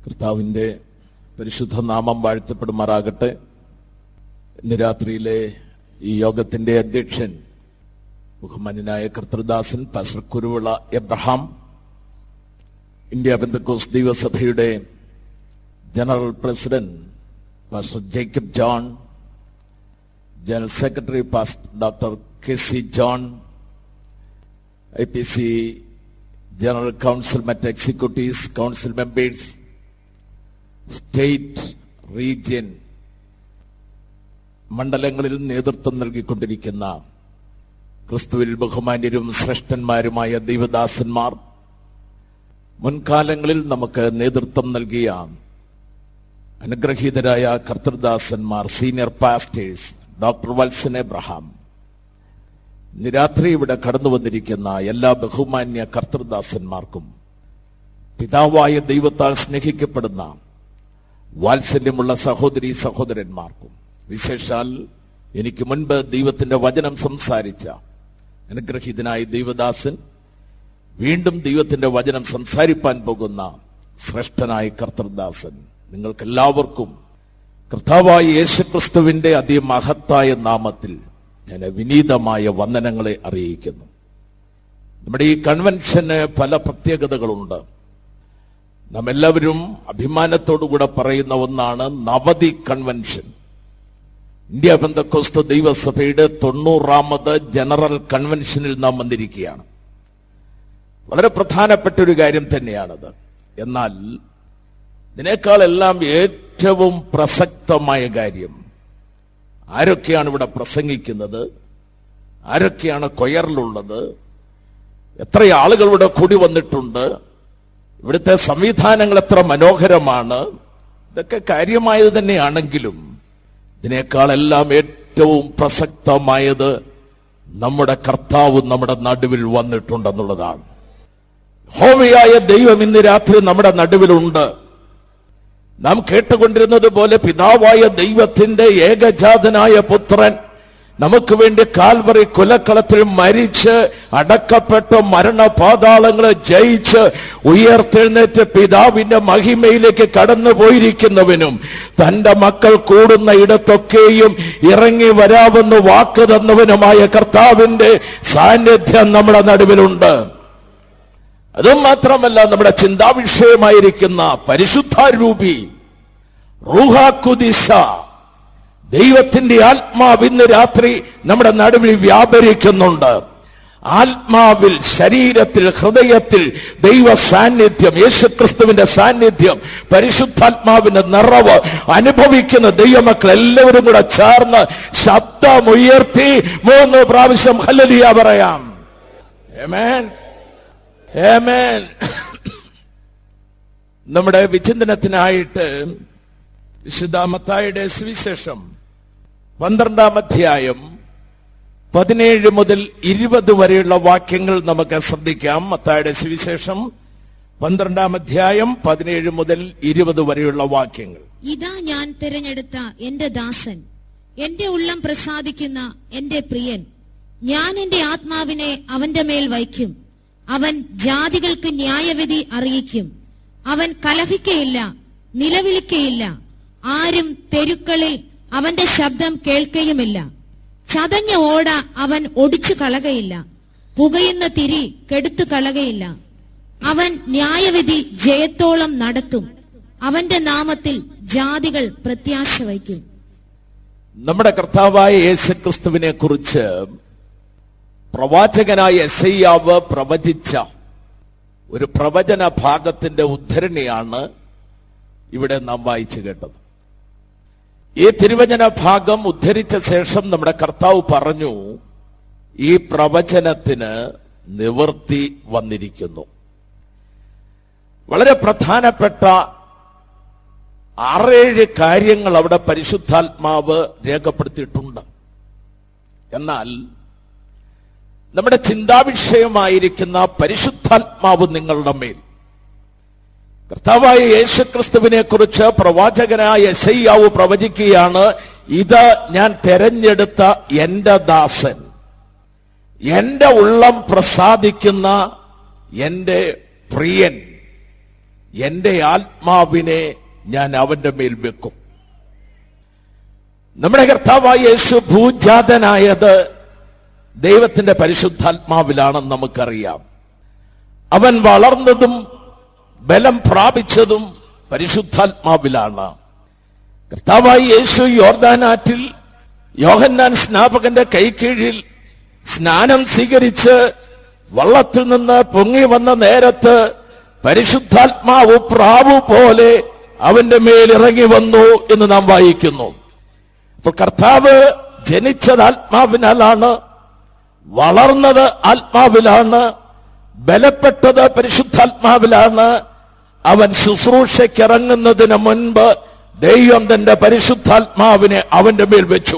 കർത്താവിന്റെ പരിശുദ്ധ നാമം വാഴ്ത്തപ്പെടുമാറാകട്ടെ ഇന്ന് രാത്രിയിലെ ഈ യോഗത്തിന്റെ അധ്യക്ഷൻ ബഹുമാന്യനായ കർത്തൃദാസൻ pastor Kuruvila Abraham India Pentecost ദൈവസഭയുടെ general president pastor Jacob John general secretary pastor doctor K C John I P C general council മറ്റ് executives council members state region മണ്ഡലങ്ങളിൽ നേതൃത്വം നൽകിക്കൊണ്ടിരിക്കുന്ന ക്രിസ്തുവിൽ ബഹുമാന്യരും ശ്രേഷ്ഠന്മാരുമായ ദൈവദാസന്മാർ മുൻകാലങ്ങളിൽ നമുക്ക് നേതൃത്വം നൽകിയ അനുഗ്രഹീതരായ കർത്തൃദാസന്മാർ senior pastors doctor Valsan Abraham ഇന്ന് രാത്രി ഇവിടെ കടന്നു വന്നിരിക്കുന്ന എല്ലാ ബഹുമാന്യ കർത്തൃദാസന്മാർക്കും പിതാവായ ദൈവത്താൽ സ്നേഹിക്കപ്പെടുന്ന വാത്സല്യമുള്ള സഹോദരി സഹോദരന്മാർക്കും വിശേഷാൽ എനിക്ക് മുൻപ് ദൈവത്തിന്റെ വചനം സംസാരിച്ച അനുഗ്രഹീതനായ ദൈവദാസൻ വീണ്ടും ദൈവത്തിന്റെ വചനം സംസാരിപ്പാൻ പോകുന്ന ശ്രേഷ്ഠനായ കർത്തൃദാസൻ നിങ്ങൾക്ക് എല്ലാവർക്കും കർത്താവായ യേശുക്രിസ്തുവിന്റെ അതിമഹത്തായ നാമത്തിൽ ഞാൻ വിനീതമായ വന്ദനങ്ങളെ അറിയിക്കുന്നു നമ്മുടെ ഈ കൺവെൻഷന് പല പ്രത്യേകതകളുണ്ട് നാം എല്ലാവരും അഭിമാനത്തോടുകൂടെ പറയുന്ന ഒന്നാണ് നവതി കൺവെൻഷൻ ഇന്ത്യ ബന്ധക്കോസ്ത ദൈവസഭയുടെ തൊണ്ണൂറാമത് ജനറൽ കൺവെൻഷനിൽ നാം വന്നിരിക്കുകയാണ് വളരെ പ്രധാനപ്പെട്ട ഒരു കാര്യം തന്നെയാണത് എന്നാൽ ഇതിനേക്കാളെല്ലാം ഏറ്റവും പ്രസക്തമായ കാര്യം ആരൊക്കെയാണ് ഇവിടെ പ്രസംഗിക്കുന്നത് ആരൊക്കെയാണ് കൊയറിലുള്ളത് എത്ര ആളുകൾ ഇവിടെ കൂടി വന്നിട്ടുണ്ട് ഇവിടുത്തെ സംവിധാനങ്ങൾ എത്ര മനോഹരമാണ് ഇതൊക്കെ കാര്യമായത് തന്നെയാണെങ്കിലും ഇതിനേക്കാളെല്ലാം ഏറ്റവും പ്രസക്തമായത് നമ്മുടെ കർത്താവ് നമ്മുടെ നടുവിൽ വന്നിട്ടുണ്ടെന്നുള്ളതാണ് ഹോമിയായ ദൈവം ഇന്ന് രാത്രി നമ്മുടെ നടുവിലുണ്ട് നാം കേട്ടുകൊണ്ടിരുന്നത് പോലെ പിതാവായ ദൈവത്തിന്റെ ഏകജാതനായ പുത്രൻ നമുക്ക് വേണ്ടി കാൽവറി കുലക്കളത്തിൽ മരിച്ച് അടക്കപ്പെട്ട മരണപാതാളങ്ങളെ ജയിച്ച് ഉയർത്തെഴുന്നേറ്റ് പിതാവിന്റെ മഹിമയിലേക്ക് കടന്നു പോയിരിക്കുന്നവനും തന്റെ മക്കൾ കൂടുന്ന ഇടത്തൊക്കെയും ഇറങ്ങി വരാമെന്ന് വാക്ക് തന്നവനുമായ കർത്താവിന്റെ സാന്നിധ്യം നമ്മുടെ നടുവിലുണ്ട് അതും മാത്രമല്ല നമ്മുടെ ചിന്താവിഷയമായിരിക്കുന്ന പരിശുദ്ധാരൂപി റൂഹാക്കുദിശ ദൈവത്തിന്റെ ആത്മാവ് ഇന്ന് രാത്രി നമ്മുടെ നടുവിൽ വ്യാപരിക്കുന്നുണ്ട് ആത്മാവിൽ ശരീരത്തിൽ ഹൃദയത്തിൽ ദൈവ സാന്നിധ്യം യേശുക്രിസ്തുവിന്റെ സാന്നിധ്യം പരിശുദ്ധാത്മാവിന്റെ നിറവ് അനുഭവിക്കുന്ന ദൈവമക്കൾ എല്ലാവരും കൂടെ ചേർന്ന് ശബ്ദമുയർത്തി മൂന്ന് പ്രാവശ്യം ഹല്ലലിയ പറയാം Amen. Amen. നമ്മുടെ വിചിന്തനത്തിനായിട്ട് വിശുദ്ധാമത്തായുടെ സുവിശേഷം പന്ത്രണ്ടാം അധ്യായം പതിനേഴ് മുതൽ ഇരുപത് വരെയുള്ള വാക്യങ്ങൾ നമുക്ക് ശ്രദ്ധിക്കാം മത്തായുടെ സുവിശേഷം പന്ത്രണ്ടാം അധ്യായം പതിനേഴ് മുതൽ ഇരുപത് വരെയുള്ള വാക്യങ്ങൾ ഇതാ ഞാൻ തിരഞ്ഞെടുത്ത എന്റെ ദാസൻ എന്റെ ഉള്ളം പ്രസാദിക്കുന്ന എന്റെ പ്രിയൻ ഞാൻ എന്റെ ആത്മാവിനെ അവന്റെ മേൽ വയ്ക്കും അവൻ ജാതികൾക്ക് ന്യായവിധി അറിയിക്കും അവൻ കലഹിക്കയില്ല നിലവിളിക്കയില്ല ആരും തെരുക്കളിൽ അവന്റെ ശബ്ദം കേൾക്കുകയുമില്ല ചതഞ്ഞ ഓട അവൻ ഒടിച്ചു കളകയില്ല പുകയുന്ന തിരി കെടുത്തു കളകയില്ല അവൻ ന്യായവിധി ജയത്തോളം നടത്തും അവന്റെ നാമത്തിൽ ജാതികൾ പ്രത്യാശ വയ്ക്കും നമ്മുടെ കർത്താവായ യേശുക്രിസ്തുവിനെ കുറിച്ച് പ്രവാചകനായ എസയ്യാവ് പ്രവചിച്ച ഒരു പ്രവചന ഭാഗത്തിന്റെ ഉദ്ധരണിയാണ് ഇവിടെ നാം വായിച്ചു കേട്ടത് ഈ തിരുവചന ഭാഗം ഉദ്ധരിച്ച ശേഷം നമ്മുടെ കർത്താവ് പറഞ്ഞു ഈ പ്രവചനത്തിന് നിവൃത്തി വന്നിരിക്കുന്നു വളരെ പ്രധാനപ്പെട്ട ആറേഴ് കാര്യങ്ങൾ അവിടെ പരിശുദ്ധാത്മാവ് രേഖപ്പെടുത്തിയിട്ടുണ്ട് എന്നാൽ നമ്മുടെ ചിന്താവിഷയമായിരിക്കുന്ന പരിശുദ്ധാത്മാവ് നിങ്ങളുടെ മേൽ കർത്താവായ യേശുക്രിസ്തുവിനെ കുറിച്ച് പ്രവാചകനായ യശയ്യാവ് പ്രവചിക്കുകയാണ് ഇത് ഞാൻ തെരഞ്ഞെടുത്ത എന്റെ ദാസൻ എന്റെ ഉള്ളം പ്രസാദിക്കുന്ന എന്റെ പ്രിയൻ എന്റെ ആത്മാവിനെ ഞാൻ അവന്റെ മേൽ വെക്കും നമ്മുടെ കർത്താവായ യേശു ഭൂജാതനായത് ദൈവത്തിന്റെ പരിശുദ്ധാത്മാവിലാണെന്ന് നമുക്കറിയാം അവൻ വളർന്നതും ബലം പ്രാപിച്ചതും പരിശുദ്ധാത്മാവിലാണ് കർത്താവായി യേശു യോർദാനാറ്റിൽ യോഹന്നാൻ സ്നാപകന്റെ കൈക്കീഴിൽ സ്നാനം സ്വീകരിച്ച് വള്ളത്തിൽ നിന്ന് പൊങ്ങി വന്ന നേരത്ത് പരിശുദ്ധാത്മാവ് പ്രാവു പോലെ അവന്റെ മേൽ ഇറങ്ങി വന്നു എന്ന് നാം വായിക്കുന്നു അപ്പൊ കർത്താവ് ജനിച്ചത് ആത്മാവിനാലാണ് വളർന്നത് ആത്മാവിലാണ് ബലപ്പെട്ടത് പരിശുദ്ധാത്മാവിലാണ് അവൻ ശുശ്രൂഷയ്ക്കിറങ്ങുന്നതിന് മുൻപ് ദൈവം തന്റെ പരിശുദ്ധാത്മാവിനെ അവന്റെ മേൽ വെച്ചു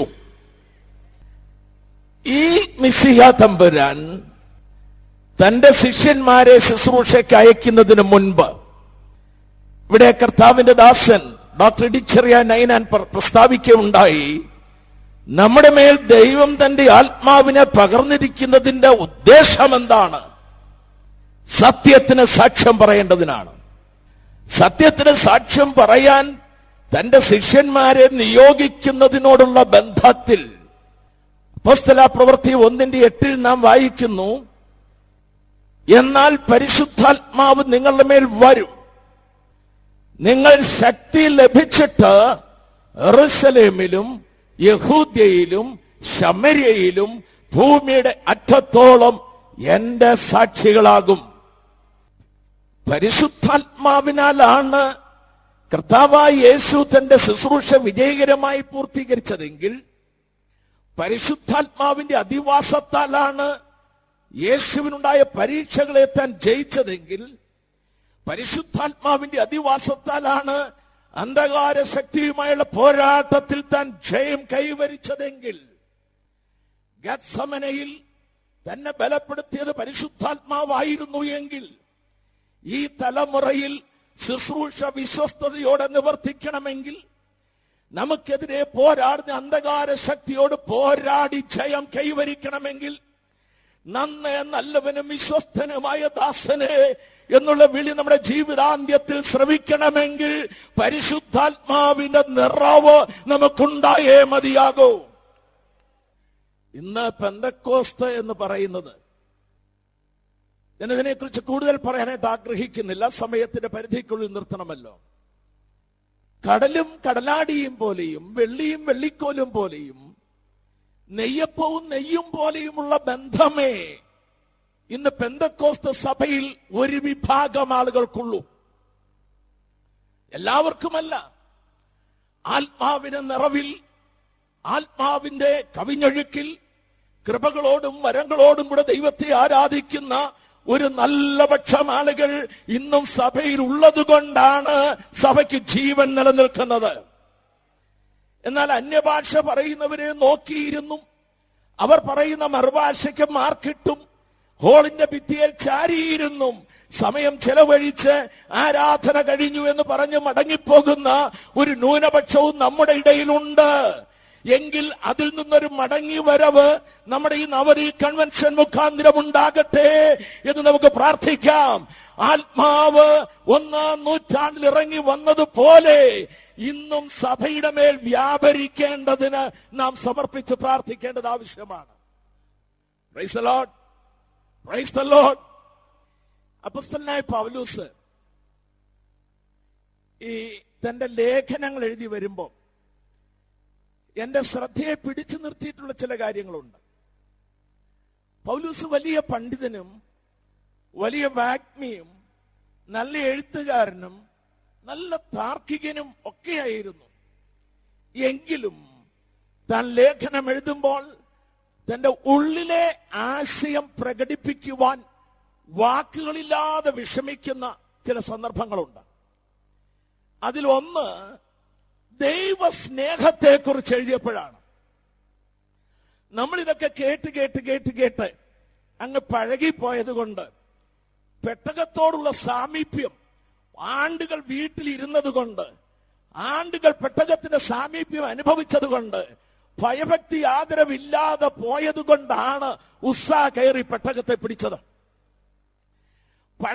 ഈ മിസിഹ തമ്പുരാൻ തന്റെ ശിഷ്യന്മാരെ ശുശ്രൂഷയ്ക്ക് അയക്കുന്നതിന് മുൻപ് ഇവിടെ കർത്താവിന്റെ ദാസൻ ഡോക്ടർ ഇടിച്ചെറിയ നൈനാൻ പ്ര- പ്രസ്താവിക്കുകയുണ്ടായി നമ്മുടെ മേൽ ദൈവം തന്റെ ആത്മാവിനെ പകർന്നിരിക്കുന്നതിന്റെ ഉദ്ദേശം എന്താണ് സത്യത്തിന് സാക്ഷ്യം പറയേണ്ടതിനാണ് സത്യത്തിന് സാക്ഷ്യം പറയാൻ തന്റെ ശിഷ്യന്മാരെ നിയോഗിക്കുന്നതിനോടുള്ള ബന്ധത്തിൽ അപ്പോസ്തല പ്രവൃത്തി ഒന്നിന്റെ എട്ടിൽ നാം വായിക്കുന്നു എന്നാൽ പരിശുദ്ധാത്മാവ് നിങ്ങളുടെ മേൽ വരും നിങ്ങൾ ശക്തി ലഭിച്ചിട്ട് എറുസലേമിലും യഹൂദ്യയിലും ശമര്യയിലും ഭൂമിയുടെ അറ്റത്തോളം എന്റെ സാക്ഷികളാകും പരിശുദ്ധാത്മാവിനാലാണ് കർത്താവായ യേശു തന്റെ ശുശ്രൂഷ വിജയകരമായി പൂർത്തീകരിച്ചതെങ്കിൽ പരിശുദ്ധാത്മാവിന്റെ അധിവാസത്താലാണ് യേശുവിനുണ്ടായ പരീക്ഷകളെ താൻ ജയിച്ചതെങ്കിൽ പരിശുദ്ധാത്മാവിന്റെ അധിവാസത്താലാണ് അന്ധകാര ശക്തിയുമായുള്ള പോരാട്ടത്തിൽ താൻ ജയം കൈവരിച്ചതെങ്കിൽ ഗത്സമനയിൽ തന്നെ ബലപ്പെടുത്തിയത് പരിശുദ്ധാത്മാവായിരുന്നു എങ്കിൽ ഈ തലമുറയിൽ ശുശ്രൂഷ വിശ്വസ്തയോടെ നിവർത്തിക്കണമെങ്കിൽ നമുക്കെതിരെ പോരാടുന്ന അന്ധകാര ശക്തിയോട് പോരാടി ജയം കൈവരിക്കണമെങ്കിൽ നന്ന് നല്ലവനും വിശ്വസ്തനുമായ ദാസനെ എന്നുള്ള വിളി നമ്മുടെ ജീവിതാന്ത്യത്തിൽ ശ്രവിക്കണമെങ്കിൽ പരിശുദ്ധാത്മാവിന്റെ നിറവ് നമുക്കുണ്ടായേ മതിയാകൂ ഇന്ന് പെന്തക്കോസ്ത് എന്ന് പറയുന്നത് ഞാൻ ഇതിനെക്കുറിച്ച് കൂടുതൽ പറയാനായിട്ട് ആഗ്രഹിക്കുന്നില്ല സമയത്തിന്റെ പരിധിക്കുള്ളിൽ നിർത്തണമല്ലോ കടലും കടലാടിയും പോലെയും വെള്ളിയും വെള്ളിക്കോലും പോലെയും നെയ്യപ്പവും നെയ്യും പോലെയുമുള്ള ബന്ധമേ ഇന്ന് പെന്തക്കോസ്ത് സഭയിൽ ഒരു വിഭാഗം ആളുകൾക്കുള്ളൂ എല്ലാവർക്കുമല്ല ആത്മാവിന്റെ നിറവിൽ ആത്മാവിന്റെ കവിഞ്ഞൊഴുക്കിൽ കൃപകളോടും വരങ്ങളോടും കൂടെ ദൈവത്തെ ആരാധിക്കുന്ന ഒരു നല്ല പക്ഷം ആളുകൾ ഇന്നും സഭയിൽ ഉള്ളത് കൊണ്ടാണ് സഭയ്ക്ക് ജീവൻ നിലനിൽക്കുന്നത് എന്നാൽ അന്യഭാഷ പറയുന്നവരെ നോക്കിയിരുന്നു അവർ പറയുന്ന മറുഭാഷയ്ക്ക് മാർക്കിട്ടും ഹോളിന്റെ ഭിത്തിയിൽ ചാരിയിരുന്നും സമയം ചെലവഴിച്ച് ആരാധന കഴിഞ്ഞു എന്ന് പറഞ്ഞ് മടങ്ങിപ്പോകുന്ന ഒരു ന്യൂനപക്ഷവും നമ്മുടെ ഇടയിലുണ്ട് എങ്കിൽ അതിൽ നിന്നൊരു മടങ്ങി വരവ് നമ്മുടെ ഈ നവരി കൺവെൻഷൻ മുഖാന്തരം ഉണ്ടാകട്ടെ എന്ന് നമുക്ക് പ്രാർത്ഥിക്കാം ആത്മാവ് ഒന്നാം നൂറ്റാണ്ടിൽ ഇറങ്ങി വന്നതുപോലെ ഇന്നും സഭയുടെ മേൽ വ്യാപരിക്കേണ്ടതിന് നാം സമർപ്പിച്ച് പ്രാർത്ഥിക്കേണ്ടത് ആവശ്യമാണ് Praise the Lord. Praise the Lord. അപ്പസ്തലനായ Paulose ഈ തന്റെ ലേഖനങ്ങൾ എഴുതി വരുമ്പോൾ എന്റെ ശ്രദ്ധയെ പിടിച്ചു നിർത്തിയിട്ടുള്ള ചില കാര്യങ്ങളുണ്ട് പൗലൂസ് വലിയ പണ്ഡിതനും വലിയ വാഗ്മിയും നല്ല എഴുത്തുകാരനും നല്ല താർക്കികനും ഒക്കെയായിരുന്നു എങ്കിലും താൻ ലേഖനം എഴുതുമ്പോൾ തന്റെ ഉള്ളിലെ ആശയം പ്രകടിപ്പിക്കുവാൻ വാക്കുകളില്ലാതെ വിഷമിക്കുന്ന ചില സന്ദർഭങ്ങളുണ്ട് അതിലൊന്ന് ദൈവ സ്നേഹത്തെ കുറിച്ച് എഴുതിയപ്പോഴാണ് നമ്മൾ ഇതൊക്കെ കേട്ട് കേട്ട് കേട്ട് കേട്ട് അങ്ങ് പഴകിപ്പോയത് കൊണ്ട് പെട്ടകത്തോടുള്ള സാമീപ്യം ആണ്ടുകൾ വീട്ടിൽ ഇരുന്നത് കൊണ്ട് ആണ്ടുകൾ പെട്ടകത്തിന്റെ സാമീപ്യം അനുഭവിച്ചത് കൊണ്ട് ഭയഭക്തി ആദരവില്ലാതെ പോയത് കൊണ്ടാണ് ഉത്സാഹ കയറി പെട്ടകത്തെ പിടിച്ചത് പഴ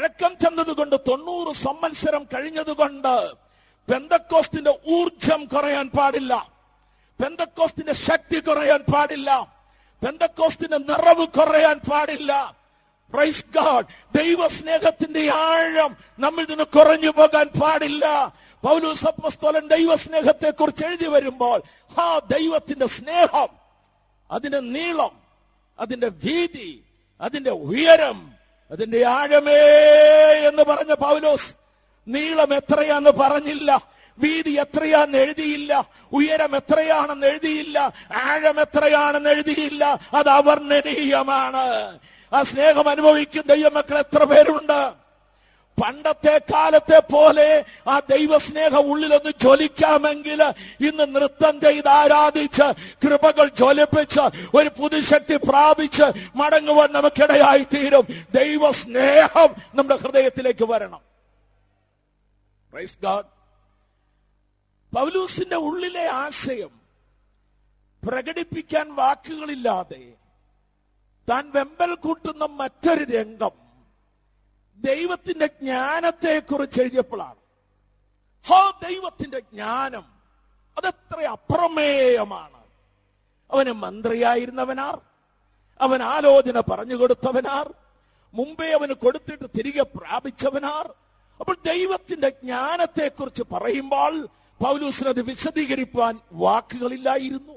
പഴക്കം ചെന്നതുകൊണ്ട് തൊണ്ണൂറ് സംവത്സരം കഴിഞ്ഞതുകൊണ്ട് പെന്തക്കോസ്തിന്റെ ഊർജം കുറയാൻ പാടില്ല പെന്തക്കോസ്തിന്റെ ശക്തി കുറയാൻ പാടില്ല പെന്തക്കോസ്തിന്റെ നിറവ് കുറയാൻ പാടില്ല പ്രൈസ് ഗാഡ് ദൈവസ്നേഹത്തിന്റെ ആഴം നമ്മിൽ നിന്ന് കുറഞ്ഞു പോകാൻ പാടില്ല പൗലൂസ് അപ്പോസ്തലൻ ദൈവസ്നേഹത്തെ കുറിച്ച് എഴുതി വരുമ്പോൾ ആ ദൈവത്തിന്റെ സ്നേഹം അതിന്റെ നീളം അതിന്റെ വീതി അതിന്റെ ഉയരം അതിന്റെ ആഴമേ എന്ന് പറഞ്ഞ പൗലോസ് നീളം എത്രയാന്ന് പറഞ്ഞില്ല വീതി എത്രയാന്ന് എഴുതിയില്ല ഉയരം എത്രയാണെന്ന് എഴുതിയില്ല ആഴം എത്രയാണെന്ന് എഴുതിയില്ല അത് അവർണ്ണനീയമാണ് ആ സ്നേഹം അനുഭവിക്കുന്ന ദൈവമക്കൾ എത്ര പേരുണ്ട് പണ്ടത്തെ കാലത്തെ പോലെ ആ ദൈവസ്നേഹം ഉള്ളിലൊന്ന് ജ്വലിക്കാമെങ്കിൽ ഇന്ന് നൃത്തം ചെയ്ത് ആരാധിച്ച് കൃപകൾ ജ്വലിപ്പിച്ച് ഒരു പുതുശക്തി പ്രാപിച്ച് മടങ്ങുവാൻ നമുക്കിടയായി തീരും ദൈവസ്നേഹം നമ്മുടെ ഹൃദയത്തിലേക്ക് വരണം Praise God. പൗലൂസിന്റെ ഉള്ളിലെ ആശയം പ്രകടിപ്പിക്കാൻ വാക്കുകളില്ലാതെ താൻ വെമ്പൽ കൂട്ടുന്ന മറ്റൊരു രംഗം ദൈവത്തിന്റെ ജ്ഞാനത്തെ കുറിച്ച് എഴുതിയപ്പോഴാണ് ഹോ ദൈവത്തിന്റെ ജ്ഞാനം അതെത്ര അപ്രമേയമാണ് അവന് മന്ത്രിയായിരുന്നവനാർ അവൻ ആലോചന പറഞ്ഞു കൊടുത്തവനാർ മുമ്പേ അവന് കൊടുത്തിട്ട് തിരികെ പ്രാപിച്ചവനാർ അപ്പോൾ ദൈവത്തിന്റെ ജ്ഞാനത്തെ കുറിച്ച് പറയുമ്പോൾ പൗലൂസിന് അത് വിശദീകരിപ്പാൻ വാക്കുകളില്ലായിരുന്നു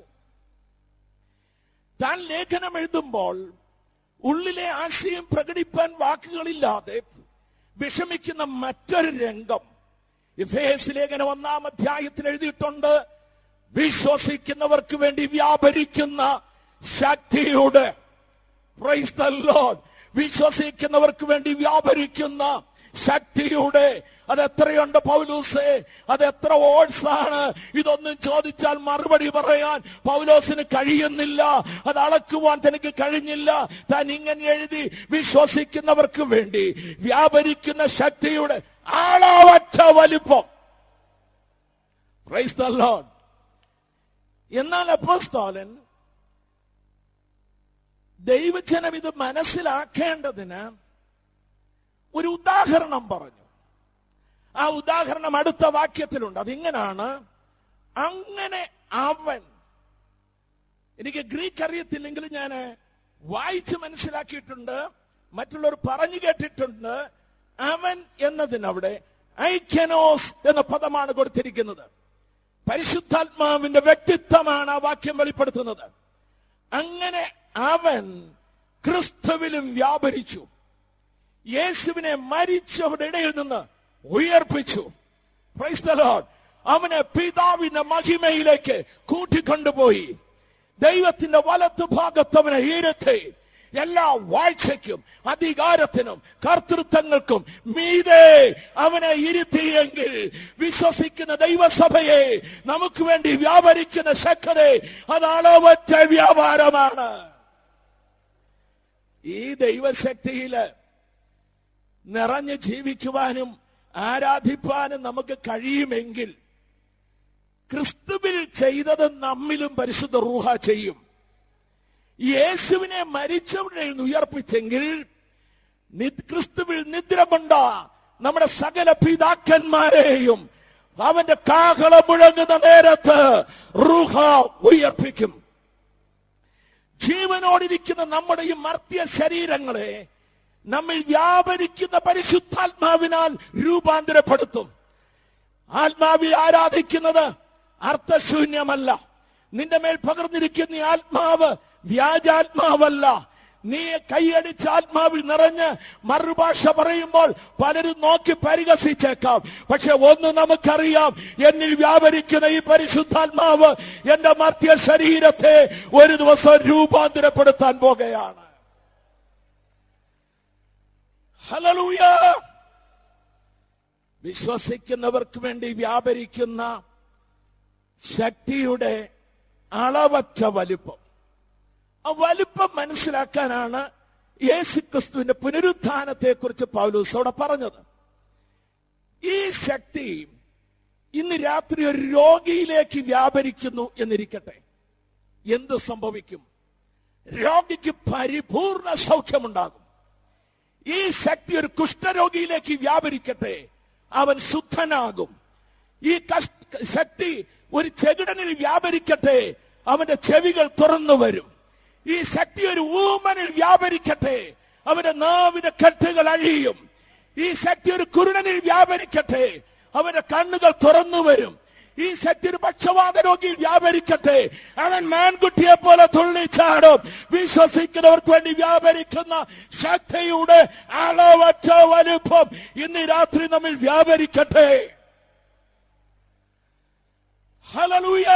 താൻ ലേഖനം എഴുതുമ്പോൾ ഉള്ളിലെ ആശയം പ്രകടിപ്പാൻ വാക്കുകളില്ലാതെ വിഷമിക്കുന്ന മറ്റൊരു രംഗം ഇഫേസ് ലേഖനം ഒന്നാം അധ്യായത്തിൽ എഴുതിയിട്ടുണ്ട് വിശ്വസിക്കുന്നവർക്ക് വേണ്ടി വ്യാപരിക്കുന്ന ശക്തിയുടെ Praise the Lord. വിശ്വസിക്കുന്നവർക്ക് വേണ്ടി വ്യാപരിക്കുന്ന ശക്തിയുടെ അത് എത്രയുണ്ട് പൗലൂസേ അത് എത്ര ഓട്സ് ആണ് ഇതൊന്നും ചോദിച്ചാൽ മറുപടി പറയാൻ പൗലോസിന് കഴിയുന്നില്ല അത് അളക്കുവാൻ തനിക്ക് കഴിഞ്ഞില്ല താൻ ഇങ്ങനെ എഴുതി വിശ്വസിക്കുന്നവർക്ക് വേണ്ടി വ്യാപരിക്കുന്ന ശക്തിയുടെ ആളാവറ്റ വലിപ്പം Praise the Lord. എന്നാൽ അപ്പോസ്തോലൻ ദൈവജനം ഇത് മനസ്സിലാക്കേണ്ടതിന് ഒരു ഉദാഹരണം പറഞ്ഞു ആ ഉദാഹരണം അടുത്ത വാക്യത്തിലുണ്ട് അതിങ്ങനാണ് അങ്ങനെ അവൻ എനിക്ക് ഗ്രീക്ക് അറിയത്തില്ലെങ്കിൽ ഞാൻ വായിച്ച് മനസ്സിലാക്കിയിട്ടുണ്ട് മറ്റുള്ളവർ പറഞ്ഞു കേട്ടിട്ടുണ്ട് അവൻ എന്നതിനവിടെ ഐക്യനോസ് എന്ന പദമാണ് കൊടുത്തിരിക്കുന്നത് പരിശുദ്ധാത്മാവിന്റെ വ്യക്തിത്വമാണ് ആ വാക്യം വെളിപ്പെടുത്തുന്നത് അങ്ങനെ അവൻ ക്രിസ്തുവിലും വ്യാപരിച്ചു യേശുവിനെ മരിച്ചവരുടെ ഇടയിൽ നിന്ന് ഉയർപ്പിച്ചു Praise the Lord. അവനെ പിതാവിന്റെ മഹിമയിലേക്ക് കൂട്ടിക്കൊണ്ടുപോയി ദൈവത്തിന്റെ വലത്ത് ഭാഗത്ത് അവനെ ഇരുത്തി എല്ലാ വാഴ്ചയ്ക്കും അധികാരത്തിനും കർത്തൃത്വങ്ങൾക്കും മീതെ അവനെ ഇരുത്തിയെങ്കിൽ വിശ്വസിക്കുന്ന ദൈവസഭയെ നമുക്ക് വേണ്ടി വ്യാപരിക്കുന്ന ശക്തരെ അത് അളവറ്റ വ്യാപാരമാണ് ഈ ദൈവശക്തിയില് നിറഞ്ഞു ജീവിക്കുവാനും ആരാധിപ്പാനും നമുക്ക് കഴിയുമെങ്കിൽ ക്രിസ്തുവിൽ ചെയ്തത് നമ്മിലും പരിശുദ്ധ റൂഹ ചെയ്യും യേശുവിനെ മരിച്ചവരുടെ നിന്ന് ഉയർപ്പിച്ചെങ്കിൽ നി- ക്രിസ്തുവിൽ നിദ്രമുണ്ട നമ്മുടെ സകല പിതാക്കന്മാരെയും അവന്റെ കാഹളം മുഴങ്ങുന്ന നേരത്ത് റൂഹ ഉയർപ്പിക്കും ജീവനോടിരിക്കുന്ന നമ്മുടെ ഈ മർത്യ ശരീരങ്ങളെ നമ്മിൽ വ്യാപരിക്കുന്ന പരിശുദ്ധാത്മാവിനാൽ രൂപാന്തരപ്പെടുത്തും ആത്മാവി ആരാധിക്കുന്നത് അർത്ഥശൂന്യമല്ല നിന്റെ മേൽ പകർന്നിരിക്കുന്ന ഈ ആത്മാവ് വ്യാജാത്മാവല്ല നീ കൈയടിച്ച ആത്മാവിൽ നിറഞ്ഞ് മറുഭാഷ പറയുമ്പോൾ പലരും നോക്കി പരിഹസിച്ചേക്കാം പക്ഷെ ഒന്ന് നമുക്കറിയാം എന്നിൽ വ്യാപരിക്കുന്ന ഈ പരിശുദ്ധാത്മാവ് എന്റെ മർത്യ ശരീരത്തെ ഒരു ദിവസം രൂപാന്തരപ്പെടുത്താൻ പോകുകയാണ് ഹലലൂയ വിശ്വസിക്കുന്നവർക്ക് വേണ്ടി വ്യാപരിക്കുന്ന ശക്തിയുടെ അളവറ്റ വലിപ്പം ആ വലിപ്പം മനസ്സിലാക്കാനാണ് യേശു ക്രിസ്തുവിന്റെ പുനരുത്ഥാനത്തെ കുറിച്ച് പൗലൂസ് അവിടെ പറഞ്ഞത് ഈ ശക്തി ഇന്ന് രാത്രി ഒരു രോഗിയിലേക്ക് വ്യാപരിക്കുന്നു എന്നിരിക്കട്ടെ എന്ത് സംഭവിക്കും രോഗിക്ക് പരിപൂർണ സൗഖ്യമുണ്ടാകും ഈ ശക്തി ഒരു കുഷ്ഠരോഗി രോഗിയിലേക്ക് വ്യാപരിക്കട്ടെ അവൻ ശുദ്ധനാകും ഈ കഷ്- ശക്തി ഒരു ചെകിടനിൽ വ്യാപരിക്കട്ടെ അവന്റെ ചെവികൾ തുറന്നു വരും ഈ ശക്തി ഒരു ഊമനിൽ വ്യാപരിക്കട്ടെ അവന്റെ നാവിന്റെ കെട്ടുകൾ അഴിയും ഈ ശക്തി ഒരു കുരുടനിൽ വ്യാപരിക്കട്ടെ അവന്റെ കണ്ണുകൾ തുറന്നു വരും ഈ ശക്തി ഒരു പക്ഷവാത രോഗിയിൽ വ്യാപരിക്കട്ടെ അവൻ മാൻകുട്ടിയെ പോലെ തുള്ളിച്ചാടും വിശ്വസിക്കുന്നവർക്ക് വേണ്ടി വ്യാപരിക്കുന്ന ശക്തിയുടെ അളവറ്റ വലുപ്പം ഇന്ന് ഈ രാത്രി നമ്മിൽ വ്യാപരിക്കട്ടെ ഹല്ലേലൂയ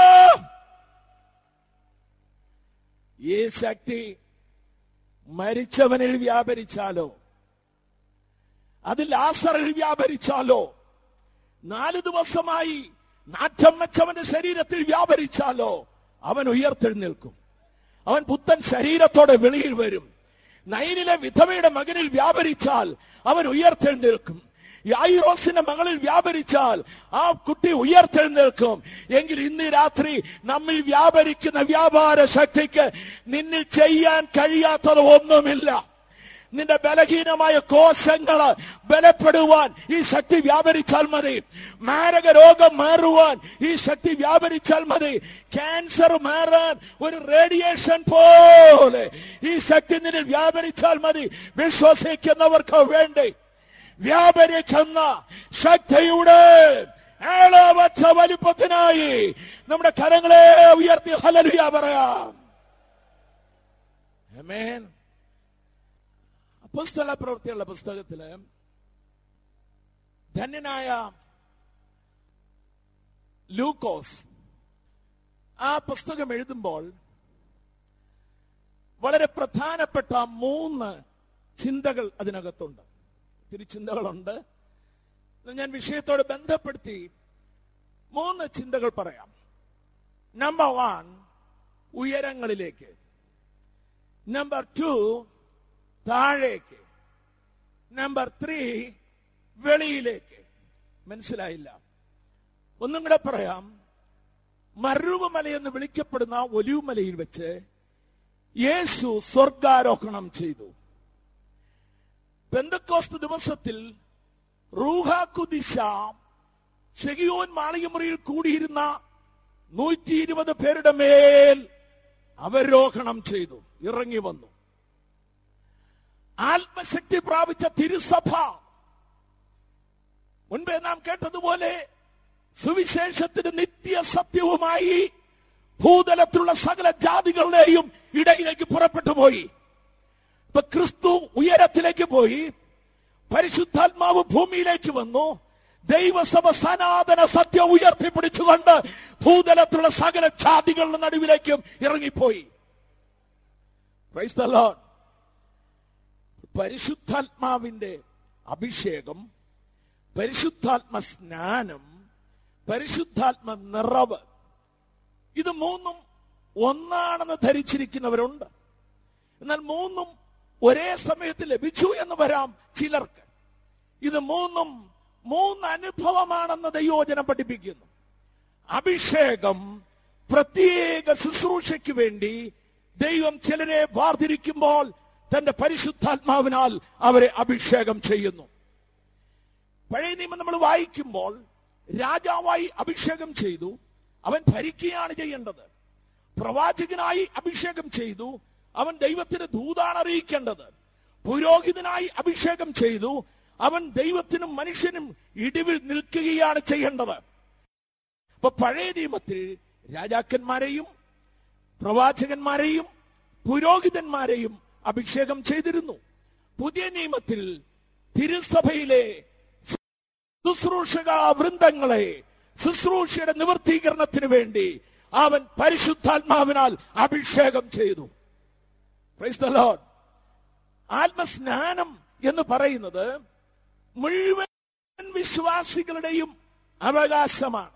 ഈ ശക്തി മരിച്ചവനിൽ വ്യാപരിച്ചാലോ അത് ലാസറിൽ വ്യാപരിച്ചാലോ നാല് ദിവസമായി നാറ്റം വെച്ചവന്റെ ശരീരത്തിൽ വ്യാപരിച്ചാലോ അവൻ ഉയർത്തെഴുന്നേൽക്കും അവൻ പുത്തൻ ശരീരത്തോടെ വെളിയിൽ വരും നൈനിലെ വിധവയുടെ മകനിൽ വ്യാപരിച്ചാൽ അവൻ ഉയർത്തെഴുന്നേൽക്കും യായിറോസിന്റെ മകളിൽ വ്യാപരിച്ചാൽ ആ കുട്ടി ഉയർത്തെഴുന്നേൽക്കും എങ്കിൽ ഇന്ന് രാത്രി നമ്മിൽ വ്യാപരിക്കുന്ന വ്യാപാര ശക്തിക്ക് നിന്നിൽ ചെയ്യാൻ കഴിയാത്തത് ഒന്നുമില്ല നിന്റെ ബലഹീനമായ കോശങ്ങള് ബലപ്പെടുവാൻ ഈ ശക്തി വ്യാപരിച്ചാൽ മതി മാരക രോഗം മാറുവാൻ ഈ ശക്തി വ്യാപരിച്ചാൽ മതി ക്യാൻസർ മാറാൻ ഒരു റേഡിയേഷൻ പോലെ ഈ ശക്തി നിന്നിൽ വ്യാപരിച്ചാൽ മതി വിശ്വസിക്കുന്നവർക്ക് വേണ്ടി വ്യാപരിക്കുന്ന ശക്തിയുടെ ഏളവറ്റ വലിപ്പത്തിനായി നമ്മുടെ കരങ്ങളെ ഉയർത്തി ഹലലുയ പറയാം Amen. അപ്പോസ്തല പ്രവൃത്തിയുള്ള പുസ്തകത്തില് ധന്യനായ ലൂക്കോസ് ആ പുസ്തകം എഴുതുമ്പോൾ വളരെ പ്രധാനപ്പെട്ട മൂന്ന് ചിന്തകൾ അതിനകത്തുണ്ട് ഒത്തിരി ചിന്തകളുണ്ട് ഞാൻ വിഷയത്തോട് ബന്ധപ്പെടുത്തി മൂന്ന് ചിന്തകൾ പറയാം നമ്പർ വൺ ഉയരങ്ങളിലേക്ക് നമ്പർ ടു താഴേക്ക് നമ്പർ ത്രീ വെളിയിലേക്ക് മനസ്സിലായില്ല ഒന്നും കൂടെ പറയാം മരുവമല എന്ന് വിളിക്കപ്പെടുന്ന ഒലിവുമലയിൽ വെച്ച് യേശു സ്വർഗാരോഹണം ചെയ്തു പെന്തക്കോസ്ത് ദിവസത്തിൽ റൂഹാക്കുദിശ ചെകിയോൻ മാളികമുറിയിൽ കൂടിയിരുന്ന നൂറ്റി ഇരുപത് പേരുടെ മേൽ അവരോഹണം ചെയ്തു ഇറങ്ങി വന്നു ആത്മശക്തി പ്രാപിച്ച തിരുസഭ മുൻപേ നാം കേട്ടതുപോലെ സുവിശേഷത്തിന് നിത്യ സത്യവുമായി ഭൂതലത്തിലുള്ള സകല ജാതികളുടെയും ഇടയിലേക്ക് പുറപ്പെട്ടു പോയി ഇപ്പൊ ക്രിസ്തു ഉയരത്തിലേക്ക് പോയി പരിശുദ്ധാത്മാവ് ഭൂമിയിലേക്ക് വന്നു ദൈവസഭ സനാതന സത്യം ഉയർത്തിപ്പിടിച്ചുകൊണ്ട് ഭൂതലത്തിലുള്ള സകല ജാതികളുടെ നടുവിലേക്കും ഇറങ്ങിപ്പോയി Praise the Lord. പരിശുദ്ധാത്മാവിന്റെ അഭിഷേകം പരിശുദ്ധാത്മ സ്നാനം പരിശുദ്ധാത്മ നിറവ് ഇത് മൂന്നും ഒന്നാണെന്ന് ധരിച്ചിരിക്കുന്നവരുണ്ട് എന്നാൽ മൂന്നും ഒരേ സമയത്ത് ലഭിച്ചു എന്ന് വരാം ചിലർക്ക് ഇത് മൂന്നും മൂന്ന് അനുഭവമാണെന്ന് ദൈവോചനം പഠിപ്പിക്കുന്നു അഭിഷേകം പ്രത്യേക ശുശ്രൂഷയ്ക്ക് വേണ്ടി ദൈവം ചിലരെ വാർതിരിക്കുമ്പോൾ തന്റെ പരിശുദ്ധാത്മാവിനാൽ അവരെ അഭിഷേകം ചെയ്യുന്നു പഴയ നിയമം നമ്മൾ വായിക്കുമ്പോൾ രാജാവായി അഭിഷേകം ചെയ്തു അവൻ ഭരിക്കുകയാണ് ചെയ്യേണ്ടത് പ്രവാചകനായി അഭിഷേകം ചെയ്തു അവൻ ദൈവത്തിന് ദൂതാണ് അറിയിക്കേണ്ടത് പുരോഹിതനായി അഭിഷേകം ചെയ്തു അവൻ ദൈവത്തിനും മനുഷ്യനും ഇടിവിൽ നിൽക്കുകയാണ് ചെയ്യേണ്ടത് അപ്പൊ പഴയ നിയമത്തിൽ രാജാക്കന്മാരെയും പ്രവാചകന്മാരെയും പുരോഹിതന്മാരെയും അഭിഷേകം ചെയ്തിരുന്നു പുതിയ നിയമത്തിൽ തിരുസഭയിലെ ശുശ്രൂഷക വൃന്ദങ്ങളെ ശുശ്രൂഷയുടെ നിവൃത്തീകരണത്തിന് വേണ്ടി അവൻ പരിശുദ്ധാത്മാവിനാൽ അഭിഷേകം ചെയ്തു Praise the Lord. ആത്മസ്നാനം എന്ന് പറയുന്നത് മുഴുവൻ വിശ്വാസികളുടെയും അവകാശമാണ്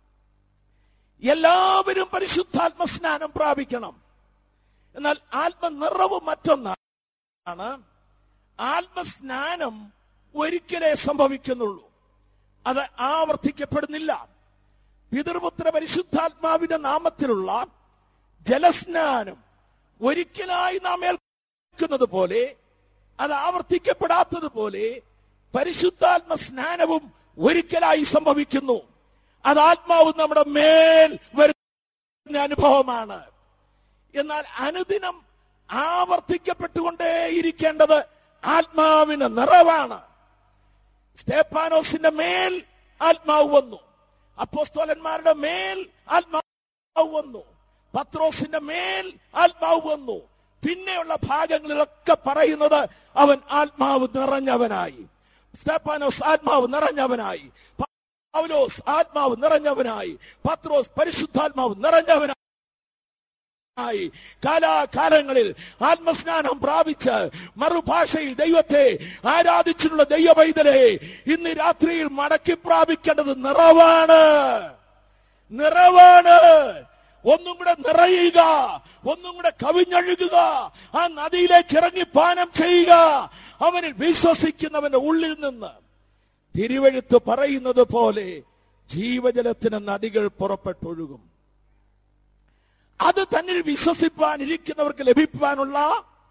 എല്ലാവരും പരിശുദ്ധാത്മ സ്നാനം പ്രാപിക്കണം എന്നാൽ ആത്മനിറവ് മറ്റൊന്നാണ് ആത്മസ്നാനം ഒരിക്കലേ സംഭവിക്കുന്നുള്ളൂ അത് ആവർത്തിക്കപ്പെടുന്നില്ല പിതൃപുത്ര പരിശുദ്ധാത്മാവിന്റെ നാമത്തിലുള്ള ജലസ്നാനം ഒരിക്കലായി നാം ഏൽക്കുന്നത് പോലെ അത് ആവർത്തിക്കപ്പെടാത്തത് പോലെ പരിശുദ്ധാത്മ സ്നാനവും ഒരിക്കലായി സംഭവിക്കുന്നു അത് ആത്മാവ് നമ്മുടെ മേൽ വരുന്ന അനുഭവമാണ് എന്നാൽ അനുദിനം ആവർത്തിക്കപ്പെട്ടുകൊണ്ടേയിരിക്കേണ്ടത് ആത്മാവിന് നിറവാണ് സ്തേപ്പാനോസിന്റെ മേൽ ആത്മാവ് വന്നു അപ്പോസ്തോലന്മാരുടെ മേൽ ആത്മാവ് വന്നു പത്രോസിന്റെ മേൽ ആത്മാവ് വന്നു പിന്നെയുള്ള ഭാഗങ്ങളിലൊക്കെ പറയുന്നത് അവൻ ആത്മാവ് നിറഞ്ഞവനായി സ്തേപ്പാനോസ് ആത്മാവ് നിറഞ്ഞവനായി പൗലോസ് ആത്മാവ് നിറഞ്ഞവനായി പത്രോസ് പരിശുദ്ധാത്മാവ് നിറഞ്ഞവനായി ആയി കാലാകാലങ്ങളിൽ ആത്മസ്നാനം പ്രാപിച്ച് മറുഭാഷയിൽ ദൈവത്തെ ആരാധിച്ചിട്ടുള്ള ദൈവവൈതലെ ഇന്ന് രാത്രിയിൽ മടക്കി പ്രാപിക്കേണ്ടത് നിറവാണ് നിറവാണ് ഒന്നും കൂടെ നിറയുക ഒന്നും കൂടെ കവിഞ്ഞൊഴുകുക ആ നദിയിലേക്ക് ഇറങ്ങി പാനം ചെയ്യുക അവനിൽ വിശ്വസിക്കുന്നവന്റെ ഉള്ളിൽ നിന്ന് തിരുവഴുത്ത് പറയുന്നത് പോലെ ജീവജലത്തിന് നദികൾ പുറപ്പെട്ടൊഴുകും അത് തന്നിൽ വിശ്വസിപ്പാൻ ഇരിക്കുന്നവർക്ക് ലഭിക്കാനുള്ള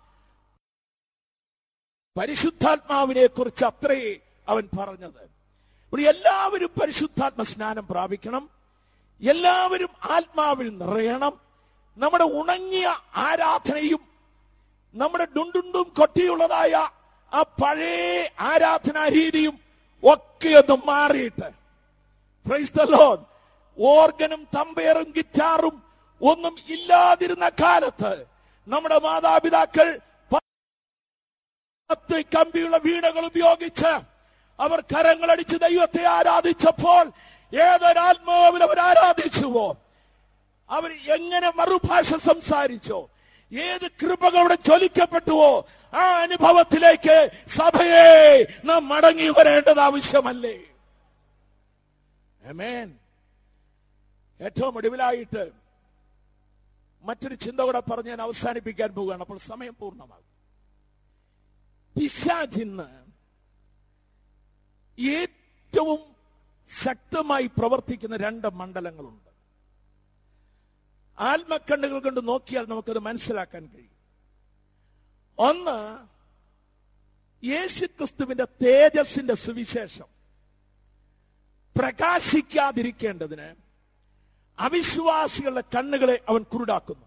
പരിശുദ്ധാത്മാവിനെ കുറിച്ച് അത്രേ അവൻ പറഞ്ഞത് ഇവിടെ എല്ലാവരും പരിശുദ്ധാത്മ സ്നാനം പ്രാപിക്കണം എല്ലാവരും ആത്മാവിൽ നിറയണം നമ്മുടെ ഉണങ്ങിയ ആരാധനയും നമ്മുടെ ഡുണ്ടുണ്ടും കൊട്ടിയുള്ളതായ ആ പഴയ ആരാധനാ രീതിയും ഒക്കെ ഒന്ന് മാറിയിട്ട് Praise the Lord. ഓർഗനും തമ്പയറും ഗിറ്റാറും ഒന്നും ഇല്ലാതിരുന്ന കാലത്ത് നമ്മുടെ മാതാപിതാക്കൾ പത്ത് കമ്പിയുള്ള വീണകൾ ഉപയോഗിച്ച് അവർ കരങ്ങളടിച്ച് ദൈവത്തെ ആരാധിച്ചപ്പോൾ ഏതൊരാത്മാവിൽ അവർ ആരാധിച്ചുവോ അവർ എങ്ങനെ മറുഭാഷ സംസാരിച്ചോ ഏത് കൃപകളുടെ ചൊലിക്കപ്പെട്ടുവോ ആ അനുഭവത്തിലേക്ക് സഭയെ നാം മടങ്ങി വരേണ്ടത് ആവശ്യമല്ലേ Amen. ഏറ്റവും ഒടുവിലായിട്ട് മറ്റൊരു ചിന്ത കൂടെ പറഞ്ഞ് ഞാൻ അവസാനിപ്പിക്കാൻ പോവുകയാണ് അപ്പോൾ സമയം പൂർണ്ണമാകും പിശാചിന്ന് ഏറ്റവും ശക്തമായി പ്രവർത്തിക്കുന്ന രണ്ട് മണ്ഡലങ്ങളുണ്ട് ആത്മക്കണ്ണുകൾ കൊണ്ട് നോക്കിയാൽ നമുക്കത് മനസ്സിലാക്കാൻ കഴിയും ഒന്ന് യേശുക്രിസ്തുവിന്റെ തേജസ്സിന്റെ സുവിശേഷം പ്രകാശിക്കാതിരിക്കേണ്ടതിന് അവിശ്വാസികളുടെ കണ്ണുകളെ അവൻ കുരുടാക്കുന്നു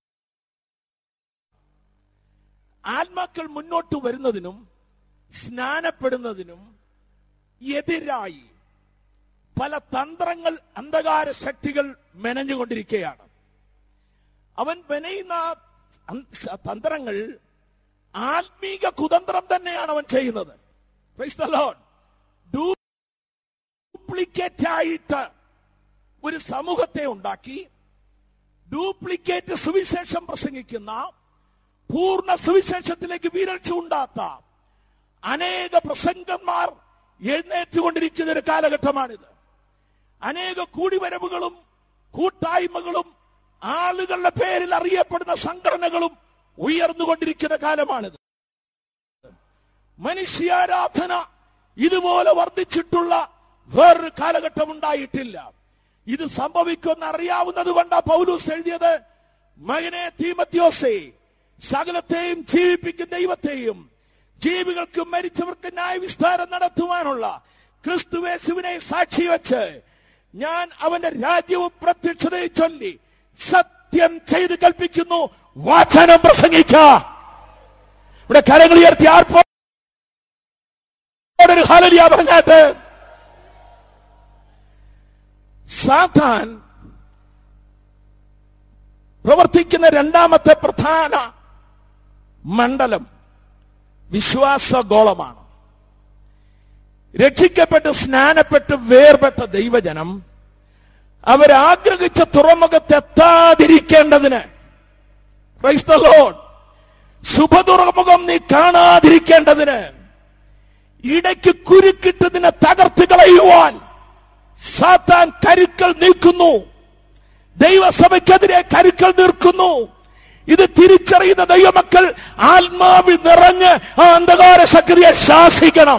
ആത്മാക്കൾ മുന്നോട്ട് വരുന്നതിനും സ്നാനപ്പെടുന്നതിനും എതിരായി പല തന്ത്രങ്ങൾ അന്ധകാര ശക്തികൾ മെനഞ്ഞുകൊണ്ടിരിക്കുകയാണ് അവൻ മെനയുന്ന അന്ത- തന്ത്രങ്ങൾ ആത്മീക കുതന്ത്രം തന്നെയാണ് അവൻ ചെയ്യുന്നത് Praise the Lord. ഡ്യൂപ്ലിക്കേറ്റ് ആയിട്ട് ഒരു സമൂഹത്തെ ഉണ്ടാക്കി ഡ്യൂപ്ലിക്കേറ്റ് സുവിശേഷം പ്രസംഗിക്കുന്ന പൂർണ്ണ സുവിശേഷത്തിലേക്ക് വീരഴ്ച ഉണ്ടാത്ത അനേക പ്രസംഗന്മാർ എഴുന്നേറ്റുകൊണ്ടിരിക്കുന്ന ഒരു കാലഘട്ടമാണിത് അനേക കൂടിവരവുകളും കൂട്ടായ്മകളും ആളുകളുടെ പേരിൽ അറിയപ്പെടുന്ന സംഘടനകളും ഉയർന്നുകൊണ്ടിരിക്കുന്ന കാലമാണിത് മനുഷ്യാരാധന ഇതുപോലെ വർദ്ധിച്ചിട്ടുള്ള വേറൊരു കാലഘട്ടം ഉണ്ടായിട്ടില്ല ഇത് സംഭവിക്കുമെന്ന് അറിയാവുന്നത് കൊണ്ടാ പൗലൂസ് എഴുതിയത് മകനെ തീമത്യോസേ സകലത്തെയും ജീവിപ്പിക്കുന്ന ദൈവത്തെയും ജീവികൾക്കും മരിച്ചവർക്ക് ന്യായവിസ്താരം നടത്തുവാനുള്ള ക്രിസ്തുവേശുവിനെ സാക്ഷി വെച്ച് ഞാൻ അവന്റെ രാജ്യവും പ്രത്യക്ഷതയെ ചൊല്ലി സത്യം ചെയ്ത് കൽപ്പിക്കുന്നു വചനം പ്രസംഗിക്ക ഇവിടെ കരങ്ങൾ ഉയർത്തി ആർപ്പോ ഒരു ഹലലിയ പറഞ്ഞാട്ട് സാത്താൻ പ്രവർത്തിക്കുന്ന രണ്ടാമത്തെ പ്രധാന മണ്ഡലം വിശ്വാസഗോളമാണ് രക്ഷിക്കപ്പെട്ട് സ്നാനപ്പെട്ട് വേർപെട്ട ദൈവജനം അവരാഗ്രഹിച്ച തുറമുഖത്തെത്താതിരിക്കേണ്ടതിന് Praise the Lord. ശുഭതുറമുഖം നീ കാണാതിരിക്കേണ്ടതിന് ഇടയ്ക്ക് കുരുക്കിട്ട് നിന്നെ തകർത്ത് കളയുവാൻ സാത്താൻ കരുക്കൾ നീക്കുന്നു ദൈവസഭയ്ക്കെതിരെ കരുക്കൾ നീർക്കുന്നു ഇത് തിരിച്ചറിയുന്ന ദൈവമക്കൾ ആത്മാവിൽ നിറഞ്ഞ് ആ അന്ധകാര ശക്തിയെ ശാസിക്കണം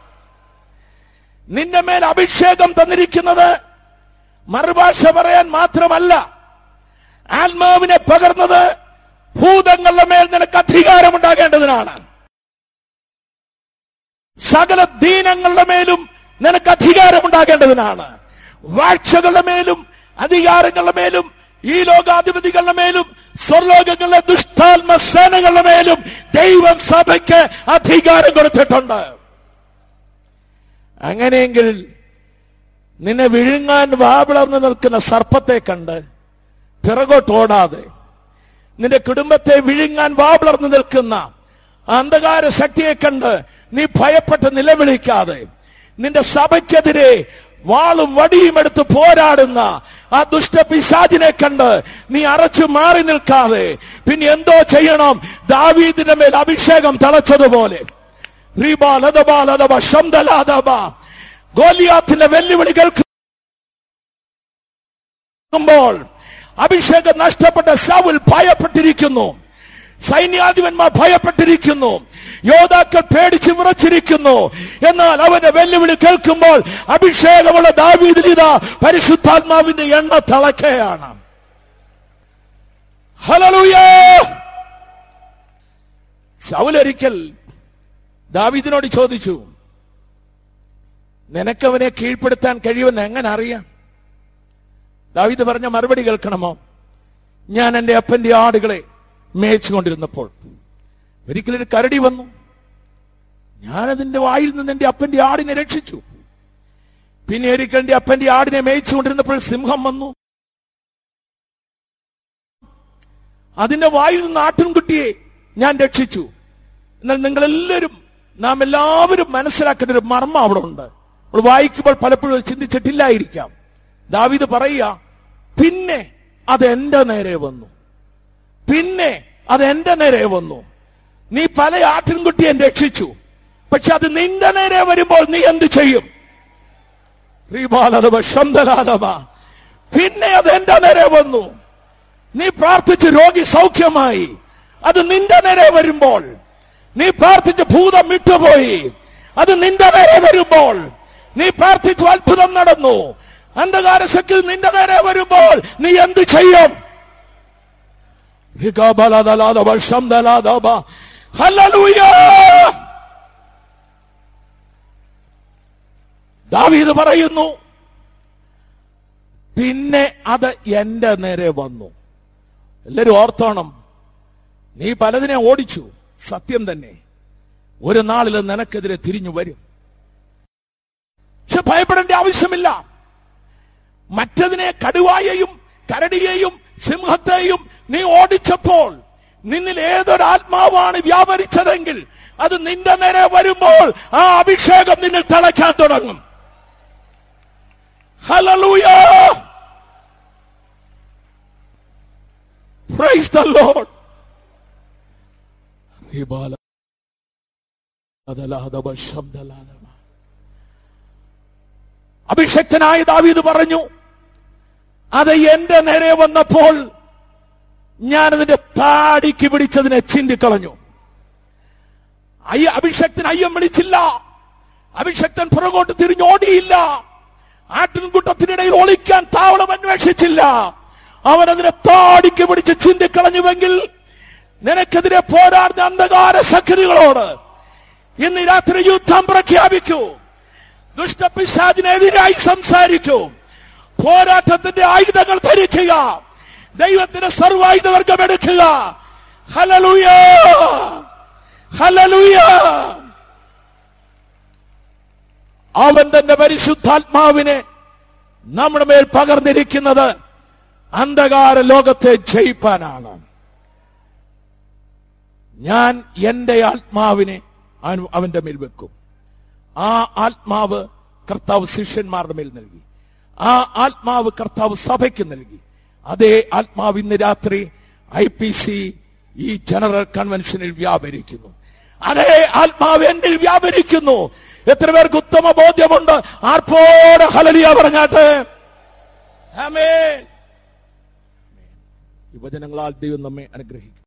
നിന്റെ മേൽ അഭിഷേകം തന്നിരിക്കുന്നത് മറുഭാഷ പറയാൻ മാത്രമല്ല ആത്മാവിനെ പകർന്നത് ഭൂതങ്ങളുടെ മേൽ നിനക്ക് അധികാരമുണ്ടാകേണ്ടതിനാണ് സകല ദീനങ്ങളുടെ മേലും നിനക്ക് അധികാരമുണ്ടാകേണ്ടതിനാണ് വാഴ്ചകളുടെ മേലും അധികാരങ്ങളുടെ മേലും ഈ ലോകാധിപതികളുടെ മേലും സ്വർലോകങ്ങളിലെ ദുഷ്ടാത്മ സേനകളുടെ മേലും ദൈവം സഭയ്ക്ക് അധികാരം കൊടുത്തിട്ടുണ്ട് അങ്ങനെയെങ്കിൽ നിന്നെ വിഴുങ്ങാൻ വാവിളർന്ന് നിൽക്കുന്ന സർപ്പത്തെ കണ്ട് പിറകോട്ട് ഓടാതെ നിന്റെ കുടുംബത്തെ വിഴുങ്ങാൻ വാവിളർന്ന് നിൽക്കുന്ന ആ അന്ധകാര ശക്തിയെ കണ്ട് നീ ഭയപ്പെട്ട് നിലവിളിക്കാതെ നിന്റെ സഭയ്ക്കെതിരെ വാളും വടിയും എടുത്ത് പോരാടുന്ന ആ ദുഷ്ടപിശാചിനെ കണ്ട് നീ അറച്ചു മാറി നിൽക്കാതെ പിന്നെ എന്തോ ചെയ്യണം ദാവീദിന്റെ മേൽ അഭിഷേകം തളച്ചതുപോലെ റീബാ ലതബാ ലതബ ശംദലാദബ. ഗോലിയാത്തിന്റെ വെല്ലുവിളി കേൾക്കുമ്പോൾ അഭിഷേകം നഷ്ടപ്പെട്ട സൗൽ ഭയപ്പെട്ടിരിക്കുന്നു സൈന്യാധിപന്മാർ ഭയപ്പെട്ടിരിക്കുന്നു യോദ്ധാക്കൾ പേടിച്ച് വിറച്ചിരിക്കുന്നു എന്നാൽ അവന്റെ വെല്ലുവിളി കേൾക്കുമ്പോൾ അഭിഷേകമുള്ള ദാവീദിൽ ഇതാ പരിശുദ്ധാത്മാവിന്റെ എണ്ണ തിളക്കുകയാണ് ഹലലൂയേ ശൗലൊരിക്കൽ ദാവീദിനോട് ചോദിച്ചു നിനക്കവനെ കീഴ്പ്പെടുത്താൻ കഴിയുമെന്ന് എങ്ങനെ അറിയാം ദാവീദ് പറഞ്ഞ മറുപടി കേൾക്കണമോ ഞാൻ എൻ്റെ അപ്പന്റെ ആടുകളെ മേയിച്ചുകൊണ്ടിരുന്നപ്പോൾ ഒരിക്കലൊരു കരടി വന്നു ഞാനതിന്റെ വായിൽ നിന്ന് എന്റെ അപ്പന്റെ ആടിനെ രക്ഷിച്ചു പിന്നെ ഒരിക്കൽ എന്റെ അപ്പന്റെ ആടിനെ മേയിച്ചുകൊണ്ടിരുന്നപ്പോൾ സിംഹം വന്നു അതിന്റെ വായിൽ നിന്ന് ആട്ടിൻകുട്ടിയെ ഞാൻ രക്ഷിച്ചു എന്നാൽ നിങ്ങൾ എല്ലാവരും നാം എല്ലാവരും മനസ്സിലാക്കേണ്ട ഒരു മർമ്മം അവിടെ ഉണ്ട് നമ്മൾ വായിക്കുമ്പോൾ പലപ്പോഴും അത് ചിന്തിച്ചിട്ടില്ലായിരിക്കാം ദാവീദ് പറയുക പിന്നെ അത് എന്റെ നേരെ വന്നു പിന്നെ അത് എന്റെ നേരെ വന്നു നീ പല ആട്ടിൻകുട്ടിയെ രക്ഷിച്ചു പക്ഷെ അത് നിന്റെ നേരെ വരുമ്പോൾ നീ എന്ത് ചെയ്യും റീബാലതവ ശന്തലാതവ പിന്നെ അത് എന്റെ നേരെ വന്നു നീ പ്രാർത്ഥിച്ച് രോഗി സൗഖ്യമായി അത് നിന്റെ നേരെ വരുമ്പോൾ നീ പ്രാർത്ഥിച്ച് ഭൂതം വിട്ടുപോയി അത് നിന്റെ നേരെ വരുമ്പോൾ നീ പ്രാർത്ഥിച്ചു അത്ഭുതം നടന്നു അന്ധകാര ശക്തി നിന്റെ നേരെ വരുമ്പോൾ നീ എന്ത് ചെയ്യും ഹികാബലദലാദവ ശംദലാദവ. ഹല്ലേലൂയ! ദാവീദ് പറയുന്നു പിന്നെ അത് എന്റെ നേരെ വന്നു എല്ലാരും ഓർത്തോണം നീ പലതിനെ ഓടിച്ചു സത്യം തന്നെ ഒരു നാളിൽ നിനക്കെതിരെ തിരിഞ്ഞു വരും പക്ഷെ ഭയപ്പെടേണ്ട ആവശ്യമില്ല മറ്റതിനെ കടുവായെയും കരടിയെയും സിംഹത്തെയും നീ ഓടിച്ചപ്പോൾ നിന്നിൽ ഏതൊരു ആത്മാവാണ് വ്യാപരിച്ചതെങ്കിൽ അത് നിന്റെ നേരെ വരുമ്പോൾ ആ അഭിഷേകം നിന്നിൽ തിളയ്ക്കാൻ തുടങ്ങും ഹല്ലേലൂയ പ്രൈസ് ദ ലോർഡ് റിബാല അതലാദവ ശബ്ദലാദവ അഭിഷക്തനായ ദാവീദ് പറഞ്ഞു അത് എന്റെ നേരെ വന്നപ്പോൾ ഞാൻ അതിന്റെ താടിക്ക് പിടിച്ചതിനെ ചിന്തിക്കളഞ്ഞു അയ്യ അഭിഷക്തൻ അയ്യം വിളിച്ചില്ല അഭിഷക്തൻ പുറകോട്ട് തിരിഞ്ഞോടിയില്ല ആട്ടിൻകൂട്ടത്തിനിടയിൽ ഒളിക്കാൻ താവളം അന്വേഷിച്ചില്ല അവൻ അതിനെ താടിക്ക് പിടിച്ച് ചിന്തിക്കളഞ്ഞുവെങ്കിൽ നിനക്കെതിരെ പോരാടുന്ന അന്ധകാര ശക്തികളോട് ഇന്ന് രാത്രി യുദ്ധം പ്രഖ്യാപിക്കൂ ദുഷ്ടപിശാചിനെതിരായി സംസാരിക്കൂ പോരാട്ടത്തിന്റെ ആയുധങ്ങൾ ധരിക്കുക ദൈവത്തിന്റെ സർവായുധവർഗം എടുക്കുക ഹലലുയ ഹലലുയ അവൻ തന്റെ പരിശുദ്ധാത്മാവിനെ നമ്മുടെ മേൽ പകർന്നിരിക്കുന്നത് അന്ധകാര ലോകത്തെ ജയിപ്പാനാണ് ഞാൻ എന്റെ ആത്മാവിനെ അവൻ- അവന്റെ മേൽ വെക്കും ആ ആത്മാവ് കർത്താവ് ശിഷ്യന്മാരുടെ മേൽ നൽകി ആ ആത്മാവ് കർത്താവ് സഭയ്ക്ക് നൽകി അതേ ആത്മാവ് ഇന്ന് രാത്രി ഐ പി സി ഈ ജനറൽ കൺവെൻഷനിൽ വ്യാപരിക്കുന്നു അതേ ആത്മാവ് എന്നിൽ വ്യാപരിക്കുന്നു എത്ര പേർക്ക് ഉത്തമ ബോധ്യമുണ്ട് ആർപ്പോടെ ഹലലിയ പറഞ്ഞാട്ടെ ആമേൻ ഈ വചനങ്ങളാൽ ദൈവം നമ്മെ അനുഗ്രഹിക്കും